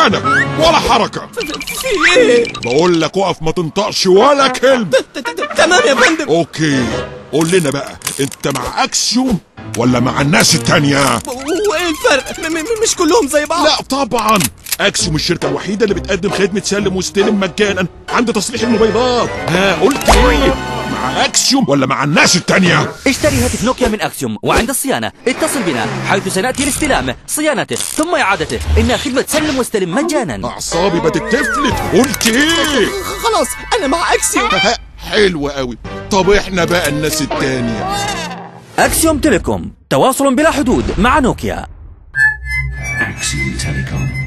مكانك ولا حركة في ايه بقول لك اقف ما تنطقش ولا كلمة ت- ت- تمام يا فندم اوكي قول لنا بقى انت مع اكسيوم ولا مع الناس التانية وايه الفرق م- م- مش كلهم زي بعض لا طبعا اكسيوم الشركة الوحيدة اللي بتقدم خدمة سلم واستلم مجانا عند تصليح الموبايلات ها قلت ايه مع اكسيوم ولا مع الناس التانية اشتري هاتف نوكيا من أكسيوم وعند الصيانة اتصل بنا حيث سنأتي لاستلامه صيانته ثم إعادته إنها خدمة سلم واستلم مجانا اعصابي بتتفلت قلت ايه خلاص انا مع اكسيوم حلو قوي طب احنا بقى الناس التانية أكسيوم تيليكوم تواصل بلا حدود مع نوكيا Axiom Telecom.